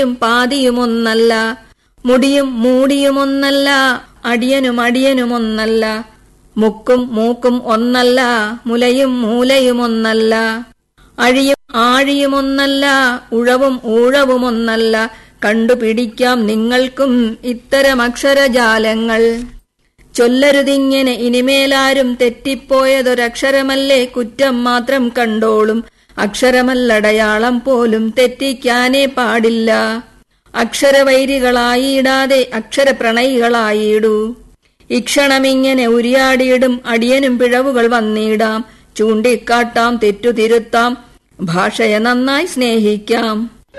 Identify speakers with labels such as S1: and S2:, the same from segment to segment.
S1: പാതിയുമൊന്നല്ല മുടിയും മൂടിയുമൊന്നല്ല അടിയനും അടിയനുമൊന്നല്ല മുക്കും മൂക്കും ഒന്നല്ല മുലയും മൂലയുമൊന്നല്ല അഴിയും ആഴിയുമൊന്നല്ല ഉഴവും ഊഴവുമൊന്നല്ല കണ്ടുപിടിക്കാം നിങ്ങൾക്കും ഇത്തരം അക്ഷരജാലങ്ങൾ ചൊല്ലരുതിങ്ങനെ ഇനിമേലാരും തെറ്റിപ്പോയതൊരക്ഷരമല്ലേ കുറ്റം മാത്രം കണ്ടോളും അക്ഷരമല്ലടയാളം പോലും തെറ്റിക്കാനേ പാടില്ല അക്ഷരവൈരികളായിടാതെ അക്ഷരപ്രണയികളായിടൂ ഇക്ഷണമിങ്ങനെ ഉരിയാടിയിടും അടിയനും പിഴവുകൾ വന്നിടാം ചൂണ്ടിക്കാട്ടാം തെറ്റുതിരുത്താം ഭാഷയെ നന്നായി സ്നേഹിക്കാം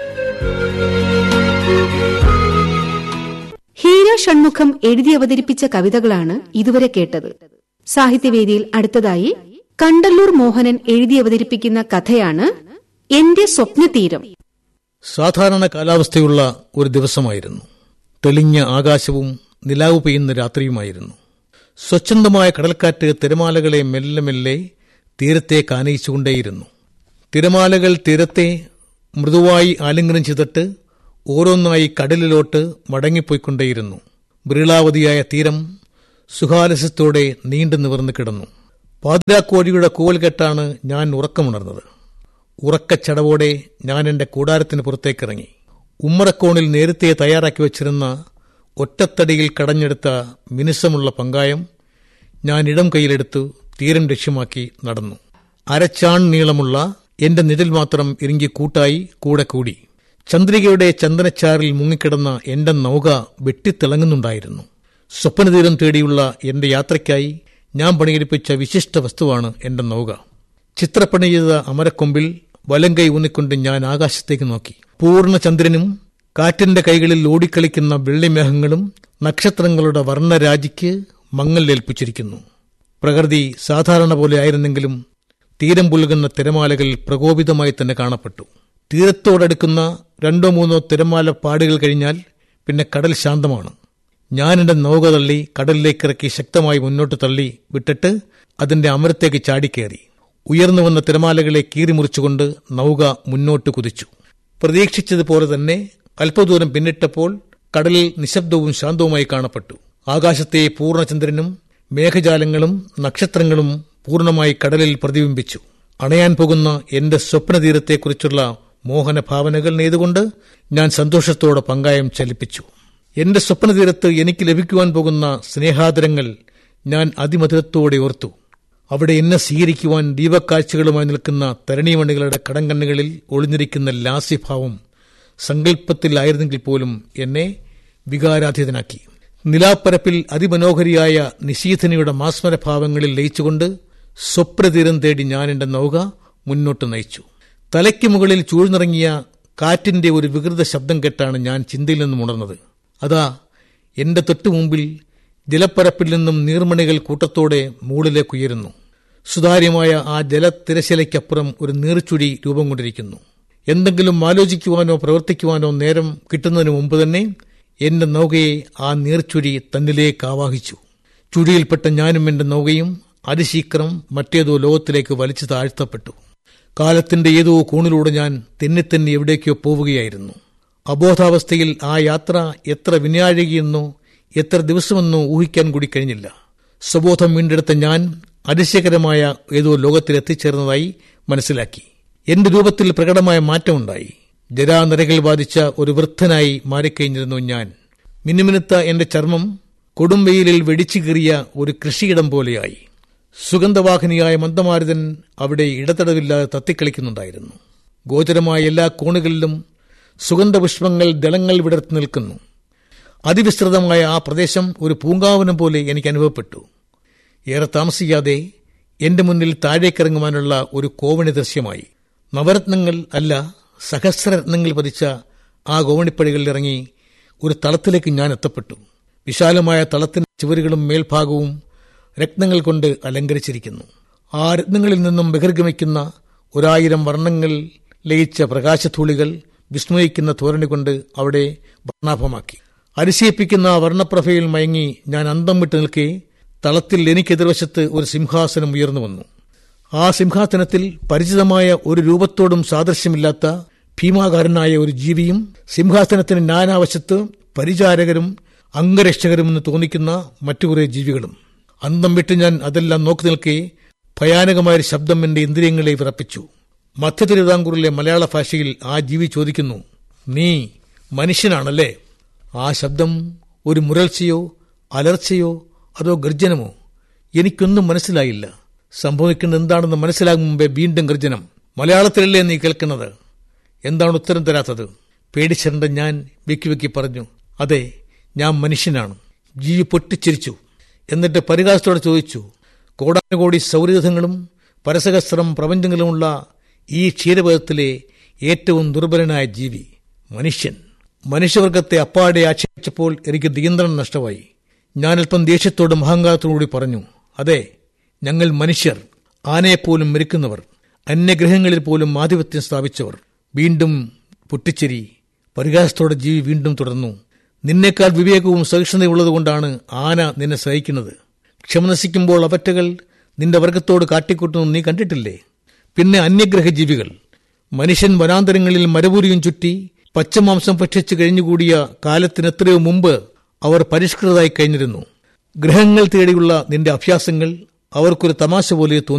S2: ഹീര ഷൺമുഖം എഴുതി അവതരിപ്പിച്ച കവിതകളാണ് ഇതുവരെ കേട്ടത് സാഹിത്യവേദിയിൽ അടുത്തതായി കണ്ടല്ലൂർ മോഹനൻ എഴുതി അവതരിപ്പിക്കുന്ന കഥയാണ് എന്റെ സ്വപ്നതീരം
S3: സാധാരണ കാലാവസ്ഥയുള്ള ഒരു ദിവസമായിരുന്നു തെളിഞ്ഞ ആകാശവും നിലാവ് പെയ്യുന്ന രാത്രിയുമായിരുന്നു സ്വച്ഛന്തമായ കടൽക്കാറ്റ് തിരമാലകളെ മെല്ലെ മെല്ലെ തീരത്തേക്ക് ആനയിച്ചുകൊണ്ടേയിരുന്നു തിരമാലകൾ തീരത്തെ മൃദുവായി ആലിംഗനം ചെയ്തിട്ട് ഓരോന്നായി കടലിലോട്ട് മടങ്ങിപ്പോയിക്കൊണ്ടേയിരുന്നു ബ്രീളാവതിയായ തീരം സുഖാലസ്യത്തോടെ നീണ്ടു നിവർന്നു കിടന്നു പാതിരാക്കോഴിയുടെ കൂവൽ കെട്ടാണ് ഞാൻ ഉറക്കമുണർന്നത് ഉറക്കച്ചടവോടെ ഞാൻ എന്റെ കൂടാരത്തിന് പുറത്തേക്കിറങ്ങി ഉമ്മറക്കോണിൽ നേരത്തെ തയ്യാറാക്കി വച്ചിരുന്ന ഒറ്റത്തടിയിൽ കടഞ്ഞെടുത്ത മിനുസമുള്ള പങ്കായം ഞാൻ ഇടം കൈയിലെടുത്തു തീരം ലക്ഷ്യമാക്കി നടന്നു അരച്ചാൺ നീളമുള്ള എന്റെ നിഴൽ മാത്രം ഇറുങ്ങി കൂട്ടായി കൂടെ കൂടി ചന്ദ്രികയുടെ ചന്ദനച്ചാറിൽ മുങ്ങിക്കിടന്ന എന്റെ നൗക വെട്ടിത്തിളങ്ങുന്നുണ്ടായിരുന്നു സ്വപ്നതീരം തേടിയുള്ള എന്റെ യാത്രയ്ക്കായി ഞാൻ പണിയെടുപ്പിച്ച വിശിഷ്ട വസ്തുവാണ് എന്റെ നൗക ചിത്രപ്പണി ചെയ്ത അമരക്കൊമ്പിൽ വലങ്കൈ ഊന്നിക്കൊണ്ട് ഞാൻ ആകാശത്തേക്ക് നോക്കി പൂർണ്ണ ചന്ദ്രനും കാറ്റിന്റെ കൈകളിൽ ഓടിക്കളിക്കുന്ന വെള്ളിമേഘങ്ങളും നക്ഷത്രങ്ങളുടെ വർണ്ണരാജിക്ക് മങ്ങലേൽപ്പിച്ചിരിക്കുന്നു പ്രകൃതി സാധാരണ പോലെ ആയിരുന്നെങ്കിലും തീരം പുലുകുന്ന തിരമാലകൾ പ്രകോപിതമായി തന്നെ കാണപ്പെട്ടു തീരത്തോടടുക്കുന്ന രണ്ടോ മൂന്നോ തിരമാല പാടുകൾ കഴിഞ്ഞാൽ പിന്നെ കടൽ ശാന്തമാണ് ഞാൻ എന്റെ നൗക തള്ളി കടലിലേക്കിറക്കി ശക്തമായി മുന്നോട്ട് തള്ളി വിട്ടിട്ട് അതിന്റെ അമരത്തേക്ക് ചാടിക്കേറി ഉയർന്നു വന്ന തിരമാലകളെ കീറിമുറിച്ചുകൊണ്ട് നൗക മുന്നോട്ട് കുതിച്ചു പ്രതീക്ഷിച്ചതുപോലെ തന്നെ അല്പദൂരം പിന്നിട്ടപ്പോൾ കടലിൽ നിശബ്ദവും ശാന്തവുമായി കാണപ്പെട്ടു ആകാശത്തെ പൂർണ്ണചന്ദ്രനും മേഘജാലങ്ങളും നക്ഷത്രങ്ങളും പൂർണ്ണമായി കടലിൽ പ്രതിബിംബിച്ചു അണയാൻ പോകുന്ന എന്റെ സ്വപ്നതീരത്തെക്കുറിച്ചുള്ള മോഹന ഭാവനകൾ നെയ്തുകൊണ്ട് ഞാൻ സന്തോഷത്തോടെ പങ്കായം ചലിപ്പിച്ചു എന്റെ സ്വപ്നതീരത്ത് എനിക്ക് ലഭിക്കുവാൻ പോകുന്ന സ്നേഹാദരങ്ങൾ ഞാൻ അതിമധുരത്തോടെ ഓർത്തു അവിടെ എന്നെ സ്വീകരിക്കുവാൻ ദീപക്കാഴ്ചകളുമായി നിൽക്കുന്ന തരണീമണികളുടെ കടങ്കണ്ണുകളിൽ ഒളിഞ്ഞിരിക്കുന്ന ലാസ്യഭാവം സങ്കല്പത്തിലായിരുന്നെങ്കിൽ പോലും എന്നെ വികാരാധീതനാക്കി നിലാപ്പരപ്പിൽ അതിമനോഹരിയായ നിശീഥനയുടെ മാസ്മരഭാവങ്ങളിൽ ലയിച്ചുകൊണ്ട് സ്വപ്നതീരം തേടി ഞാൻ എന്റെ നൗക മുന്നോട്ട് നയിച്ചു തലയ്ക്ക് മുകളിൽ ചൂഴ്ന്നിറങ്ങിയ കാറ്റിന്റെ ഒരു വികൃത ശബ്ദം കേട്ടാണ് ഞാൻ ചിന്തയിൽ നിന്നും ഉണർന്നത് അതാ എന്റെ തൊട്ടു മുമ്പിൽ ജലപ്പരപ്പിൽ നിന്നും നീർമണികൾ കൂട്ടത്തോടെ മുകളിലേക്ക് ഉയരുന്നു സുതാര്യമായ ആ ജലത്തിരശിലയ്ക്കപ്പുറം ഒരു നീർച്ചുഴി രൂപം കൊണ്ടിരിക്കുന്നു എന്തെങ്കിലും ആലോചിക്കുവാനോ പ്രവർത്തിക്കുവാനോ നേരം കിട്ടുന്നതിന് മുമ്പ് തന്നെ എന്റെ നൗകയെ ആ നീർച്ചുഴി തന്നിലേക്ക് ആവാഹിച്ചു ചുഴിയിൽപ്പെട്ട ഞാനും എന്റെ നൗകയും അതിശീക്രം മറ്റേതോ ലോകത്തിലേക്ക് വലിച്ചു താഴ്ത്തപ്പെട്ടു കാലത്തിന്റെ ഏതോ കോണിലൂടെ ഞാൻ തെന്നിത്തെന്നി എവിടേക്കോ പോവുകയായിരുന്നു അബോധാവസ്ഥയിൽ ആ യാത്ര എത്ര വിനാഴികയെന്നോ എത്ര ദിവസമെന്നോ ഊഹിക്കാൻ കൂടി കഴിഞ്ഞില്ല സ്വബോധം വീണ്ടെടുത്ത ഞാൻ അതിശയകരമായ ഏതോ ലോകത്തിൽ എത്തിച്ചേർന്നതായി മനസ്സിലാക്കി എന്റെ രൂപത്തിൽ പ്രകടമായ മാറ്റമുണ്ടായി ജരാനരകൾ ബാധിച്ച ഒരു വൃദ്ധനായി മാറിക്കഴിഞ്ഞിരുന്നു ഞാൻ മിനുമിനുത്ത എന്റെ ചർമ്മം കൊടുംവെയിലിൽ വെടിച്ചു കീറിയ ഒരു കൃഷിയിടം പോലെയായി സുഗന്ധവാഹിനിയായ മന്ദമാരുതൻ അവിടെ ഇടതടവില്ലാതെ തത്തിക്കളിക്കുന്നുണ്ടായിരുന്നു ഗോചരമായ എല്ലാ കോണുകളിലും സുഗന്ധപുഷ്പങ്ങൾ ദളങ്ങൾ വിടർത്തി നിൽക്കുന്നു അതിവിസ്തൃതമായ ആ പ്രദേശം ഒരു പൂങ്കാവനം പോലെ എനിക്ക് അനുഭവപ്പെട്ടു ഏറെ താമസിക്കാതെ എന്റെ മുന്നിൽ താഴേക്കിറങ്ങുവാനുള്ള ഒരു കോവണി ദൃശ്യമായി നവരത്നങ്ങൾ അല്ല സഹസ്രരത്നങ്ങൾ പതിച്ച ആ ഗോവണിപ്പടികളിൽ ഇറങ്ങി ഒരു തളത്തിലേക്ക് ഞാൻ എത്തപ്പെട്ടു വിശാലമായ തളത്തിന്റെ ചുവരുകളും മേൽഭാഗവും രത്നങ്ങൾ കൊണ്ട് അലങ്കരിച്ചിരിക്കുന്നു ആ രത്നങ്ങളിൽ നിന്നും ബഹിർഗമിക്കുന്ന ഒരായിരം വർണ്ണങ്ങൾ ലയിച്ച പ്രകാശധൂളികൾ വിസ്മയിക്കുന്ന തോരണി കൊണ്ട് അവിടെ വർണ്ണാഭമാക്കി അതിശയിപ്പിക്കുന്ന ആ വർണ്ണപ്രഭയിൽ മയങ്ങി ഞാൻ അന്തം വിട്ട് നിൽക്കെ തളത്തിൽ എനിക്കെതിർവശത്ത് ഒരു സിംഹാസനം ഉയർന്നു വന്നു ആ സിംഹാസനത്തിൽ പരിചിതമായ ഒരു രൂപത്തോടും സാദൃശ്യമില്ലാത്ത ഭീമാകാരനായ ഒരു ജീവിയും സിംഹാസനത്തിന് നാനാവശത്ത് പരിചാരകരും അംഗരക്ഷകരും എന്ന് തോന്നിക്കുന്ന മറ്റു കുറേ ജീവികളും അന്തം വിട്ട് ഞാൻ അതെല്ലാം നോക്കി നിൽക്കെ ഭയാനകമായൊരു ശബ്ദം എന്റെ ഇന്ദ്രിയങ്ങളെ വിറപ്പിച്ചു മധ്യ തിരുവിതാംകൂറിലെ മലയാള ഭാഷയിൽ ആ ജീവി ചോദിക്കുന്നു നീ മനുഷ്യനാണല്ലേ ആ ശബ്ദം ഒരു മുരൾച്ചയോ അലർച്ചയോ അതോ ഗർജനമോ എനിക്കൊന്നും മനസ്സിലായില്ല സംഭവിക്കുന്നത് എന്താണെന്ന് മനസ്സിലാകും മുമ്പേ വീണ്ടും ഗർജനം മലയാളത്തിലല്ലേ നീ കേൾക്കുന്നത് എന്താണ് ഉത്തരം തരാത്തത് പേടിച്ചിരണ്ട ഞാൻ വെക്കി വെക്കി പറഞ്ഞു അതെ ഞാൻ മനുഷ്യനാണ് ജീവി പൊട്ടിച്ചിരിച്ചു എന്നിട്ട് പരിഹാസത്തോടെ ചോദിച്ചു കോടാനുകോടി സൗരയൂഥങ്ങളും പരസഹസ്രം പ്രപഞ്ചങ്ങളുമുള്ള ഈ ക്ഷീരപഥത്തിലെ ഏറ്റവും ദുർബലനായ ജീവി മനുഷ്യൻ മനുഷ്യവർഗത്തെ അപ്പാടെ ആക്ഷേപിച്ചപ്പോൾ എനിക്ക് നിയന്ത്രണം നഷ്ടമായി ഞാനല്പം ദേഷ്യത്തോടും അഹങ്കാരത്തോടുകൂടി പറഞ്ഞു അതെ ഞങ്ങൾ മനുഷ്യർ ആനയെപ്പോലും മെരുക്കുന്നവർ അന്യഗ്രഹങ്ങളിൽ പോലും ആധിപത്യം സ്ഥാപിച്ചവർ വീണ്ടും പൊട്ടിച്ചിരി പരിഹാസത്തോടെ ജീവി വീണ്ടും തുടർന്നു നിന്നേക്കാൾ വിവേകവും സഹിഷ്ണുതയും ഉള്ളതുകൊണ്ടാണ് ആന നിന്നെ സഹിക്കുന്നത് ക്ഷമ നശിക്കുമ്പോൾ അവറ്റകൾ നിന്റെ വർഗത്തോട് കാട്ടിക്കൂട്ടുന്നു നീ കണ്ടിട്ടില്ലേ പിന്നെ അന്യഗ്രഹ ജീവികൾ മനുഷ്യൻ വനാന്തരങ്ങളിൽ മരപൂരിയും ചുറ്റി പച്ചമാംസം ഭക്ഷിച്ച് കഴിഞ്ഞുകൂടിയ കാലത്തിന് എത്രയോ മുമ്പ് അവർ പരിഷ്കൃതരായി കഴിഞ്ഞിരുന്നു ഗ്രഹങ്ങൾ തേടിയുള്ള നിന്റെ അഭ്യാസങ്ങൾ അവർക്കൊരു തമാശ പോലെ തോന്നി